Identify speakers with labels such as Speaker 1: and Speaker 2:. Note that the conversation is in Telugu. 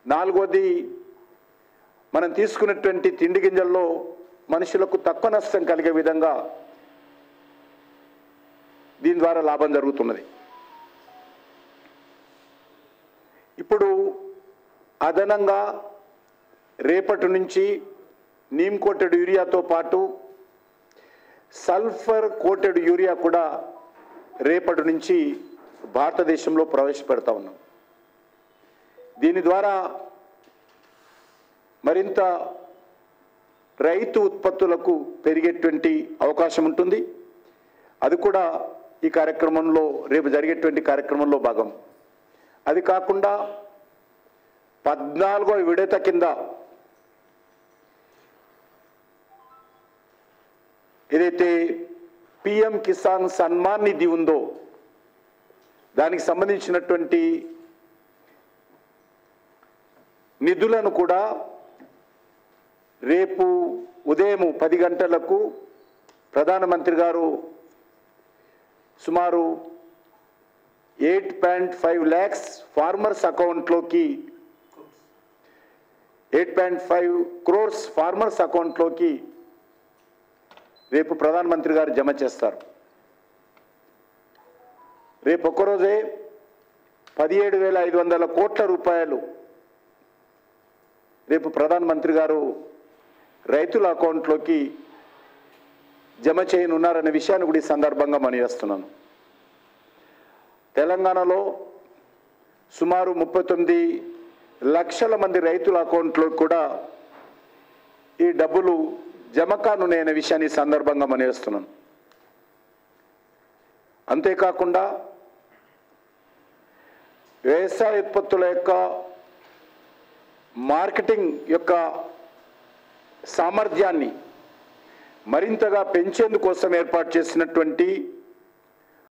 Speaker 1: నాలుగోది మనం తీసుకున్నటువంటి తిండి గింజల్లో మనుషులకు తక్కువ నష్టం కలిగే విధంగా దీని ద్వారా లాభం జరుగుతున్నది ఇప్పుడు అదనంగా రేపటి నుంచి నీమ్ కోటెడ్ యూరియాతో పాటు సల్ఫర్ కోటెడ్ యూరియా కూడా రేపటి నుంచి భారతదేశంలో ప్రవేశపెడతా ఉన్నాం దీని ద్వారా మరింత రైతు ఉత్పత్తులకు పెరిగేటువంటి అవకాశం ఉంటుంది అది కూడా ఈ కార్యక్రమంలో రేపు జరిగేటువంటి కార్యక్రమంలో భాగం అది కాకుండా పద్నాలుగో విడత కింద ఏదైతే పిఎం కిసాన్ సన్మాన్ నిధి ఉందో దానికి సంబంధించినటువంటి నిధులను కూడా రేపు ఉదయం పది గంటలకు ప్రధానమంత్రి గారు సుమారు eight point five lakhs farmers అకౌంట్లోకి eight point five crores farmers అకౌంట్లోకి రేపు ప్రధానమంత్రి గారు జమ చేస్తారు రేపు ఒక్కరోజే పదిహేడు వేల ఐదు వందల కోట్ల రూపాయలు రేపు ప్రధానమంత్రి గారు రైతుల అకౌంట్లోకి జమ చేయనున్నారనే విషయాన్ని కూడా ఈ సందర్భంగా మనవేస్తున్నాను తెలంగాణలో సుమారు ముప్పై తొమ్మిది లక్షల మంది రైతుల అకౌంట్లో కూడా ఈ డబ్బులు జమ కానున్నాయనే విషయాన్ని ఈ సందర్భంగా మనవేస్తున్నాను అంతేకాకుండా వ్యవసాయ ఉత్పత్తుల యొక్క మార్కెటింగ్ యొక్క సామర్థ్యాన్ని మరింతగా పెంచేందుకోసం ఏర్పాటు చేసినటువంటి